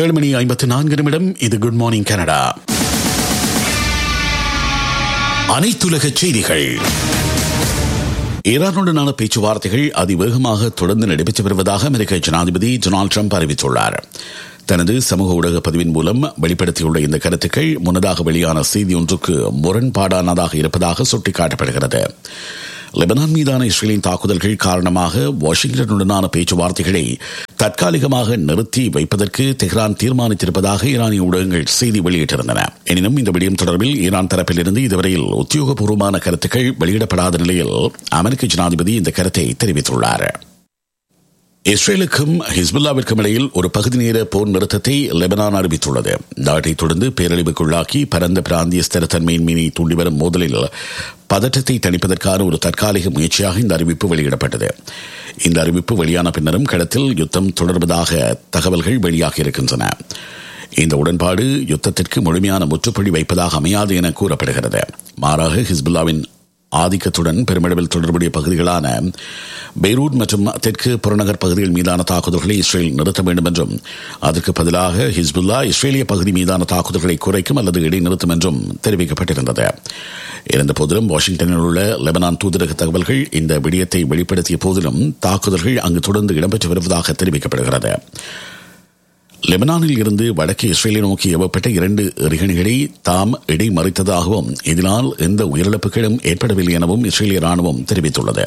ஏழு மணி ஐம்பத்தி நான்கு நிமிடம் இது குட் மார்னிங் கனடா அனைத்துலக செய்திகள் ஈரானுடனான பேச்சுவார்த்தைகள் அதிவேகமாக தொடர்ந்து நடைபெற்று வருவதாக அமெரிக்க ஜனாதிபதி டொனால்டு ட்ரம்ப் அறிவித்துள்ளார் தனது சமூக ஊடக பதிவின் மூலம் வெளிப்படுத்தியுள்ள இந்த கருத்துக்கள் முன்னதாக வெளியான செய்தி ஒன்றுக்கு முரண்பாடானதாக இருப்பதாக சுட்டிக்காட்டப்படுகிறது லெபனான் மீதான இஸ்ரேலின் தாக்குதல்கள் காரணமாக வாஷிங்டனுடனான பேச்சுவார்த்தைகளை தற்காலிகமாக நிறுத்தி வைப்பதற்கு தெஹ்ரான் தீர்மானித்திருப்பதாக ஈரானிய ஊடகங்கள் செய்தி வெளியிட்டிருந்தன எனினும் இந்த விடயம் தொடர்பில் ஈரான் தரப்பிலிருந்து இதுவரையில் உத்தியோகபூர்வமான கருத்துக்கள் வெளியிடப்படாத நிலையில் அமெரிக்க ஜனாதிபதி இந்த கருத்தை தெரிவித்துள்ளார் இஸ்ரேலுக்கும் ஹிஸ்புல்லாவிற்கும் இடையில் ஒரு பகுதி நேர போர் நிறுத்தத்தை லெபனான் அறிவித்துள்ளது நாட்டை தொடர்ந்து பேரழிவுக்குள்ளாக்கி பரந்த பிராந்திய ஸ்திரத்தன்மையின் மீனை தூண்டிவரும் மோதலில் பதற்றத்தை தணிப்பதற்கான ஒரு தற்காலிக முயற்சியாக இந்த அறிவிப்பு வெளியிடப்பட்டது இந்த அறிவிப்பு வெளியான பின்னரும் களத்தில் யுத்தம் தொடர்வதாக தகவல்கள் வெளியாகி இருக்கின்றன இந்த உடன்பாடு யுத்தத்திற்கு முழுமையான முற்றுப்புள்ளி வைப்பதாக அமையாது என கூறப்படுகிறது மாறாக ஹிஸ்புல்லாவின் ஆதிக்கத்துடன் பெருமளவில் தொடர்புடைய பகுதிகளான பெய்ரூட் மற்றும் தெற்கு புறநகர் பகுதிகள் மீதான தாக்குதல்களை இஸ்ரேல் நிறுத்த வேண்டும் என்றும் அதற்கு பதிலாக ஹிஸ்புல்லா இஸ்ரேலிய பகுதி மீதான தாக்குதல்களை குறைக்கும் அல்லது இடைநிறுத்தும் என்றும் தெரிவிக்கப்பட்டிருந்தது இருந்த போதிலும் வாஷிங்டனில் உள்ள லெபனான் தூதரக தகவல்கள் இந்த விடயத்தை வெளிப்படுத்திய போதிலும் தாக்குதல்கள் அங்கு தொடர்ந்து இடம்பெற்று வருவதாக தெரிவிக்கப்படுகிறது லெபனானில் இருந்து வடக்கு இஸ்ரேலை நோக்கி ஏவப்பட்ட இரண்டு எறிகணிகளை தாம் இடைமறித்ததாகவும் இதனால் எந்த உயிரிழப்புகளும் ஏற்படவில்லை எனவும் இஸ்ரேலிய ராணுவம் தெரிவித்துள்ளது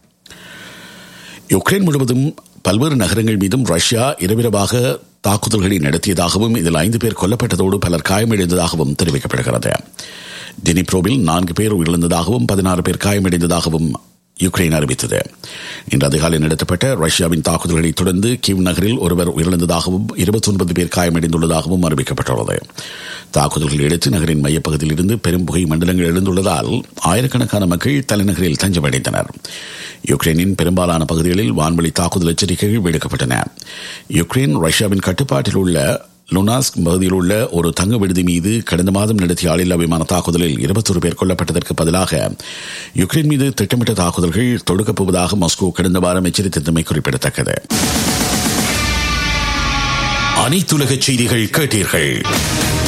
யுக்ரைன் முழுவதும் பல்வேறு நகரங்கள் மீதும் ரஷ்யா இரவிரவாக தாக்குதல்களை நடத்தியதாகவும் இதில் ஐந்து பேர் கொல்லப்பட்டதோடு பலர் காயமடைந்ததாகவும் தெரிவிக்கப்படுகிறது டெனிப்ரோவில் நான்கு பேர் உயிரிழந்ததாகவும் பதினாறு பேர் காயமடைந்ததாகவும் யுக்ரைன் அறிவித்தது இன்று அதிகாலை நடத்தப்பட்ட ரஷ்யாவின் தாக்குதல்களை தொடர்ந்து கிவ் நகரில் ஒருவர் உயிரிழந்ததாகவும் இருபத்தி ஒன்பது பேர் காயமடைந்துள்ளதாகவும் அறிவிக்கப்பட்டுள்ளது தாக்குதல்கள் எடுத்து நகரின் மையப்பகுதியில் இருந்து பெரும் புகை மண்டலங்கள் எழுந்துள்ளதால் ஆயிரக்கணக்கான மக்கள் தலைநகரில் தஞ்சமடைந்தனர் யுக்ரைனின் பெரும்பாலான பகுதிகளில் வான்வழி தாக்குதல் எச்சரிக்கைகள் விடுக்கப்பட்டன யுக்ரைன் ரஷ்யாவின் கட்டுப்பாட்டில் உள்ள லுனாஸ்க் பகுதியில் உள்ள ஒரு தங்க விடுதி மீது கடந்த மாதம் நடத்திய ஆளில்லா விமான தாக்குதலில் இருபத்தொரு பேர் கொல்லப்பட்டதற்கு பதிலாக யுக்ரைன் மீது திட்டமிட்ட தாக்குதல்கள் தொடுக்கப் போவதாக மாஸ்கோ கடந்த வாரம் எச்சரித்தமை குறிப்பிடத்தக்கது அனைத்துலக செய்திகள் கேட்டீர்கள்